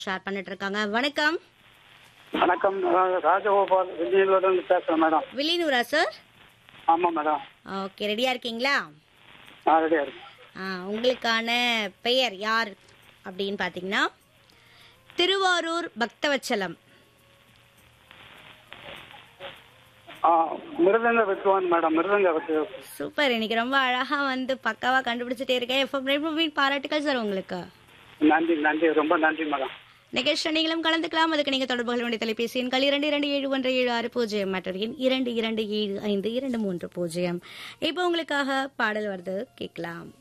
share பண்ணிட்டு இருக்காங்க வணக்கம் வணக்கம் நான் ராஜகோபால் விஜயலூர்லேருந்து பேசுகிறேன் மேடம் வில்லியனூரா சார் ஆமாம் மேடம் ஓகே ரெடியா இருக்கீங்களா நான் ரெடியாக இருக்கேன் ஆ, உங்களுக்கான பெயர் யார் அப்படின்னு பார்த்தீங்கன்னா திருவாரூர் பக்தவச்சலம் ஆ மிருதங்க வித்வான் மேடம் மிருதங்க வித்வான் சூப்பர் இன்னைக்கு ரொம்ப அழகா வந்து பக்காவா கண்டுபிடிச்சிட்டே இருக்கேன் எஃப்எம் பாராட்டுகள் சார் உங்களுக்கு நன்றி நன்றி ரொம்ப நன்றி மேடம் நிகழ்ச்சி நீங்களும் கலந்துக்கலாம் அதுக்கு நீங்க தொடர்பு கொள்ள வேண்டிய தொலைபேசி எண்கள் இரண்டு இரண்டு ஏழு ஒன்று ஏழு ஆறு பூஜ்ஜியம் மற்றும் எண் இரண்டு இரண்டு ஏழு ஐந்து இரண்டு மூன்று பூஜ்ஜியம் இப்போ உங்களுக்காக பாடல் வருது கேட்கலாம்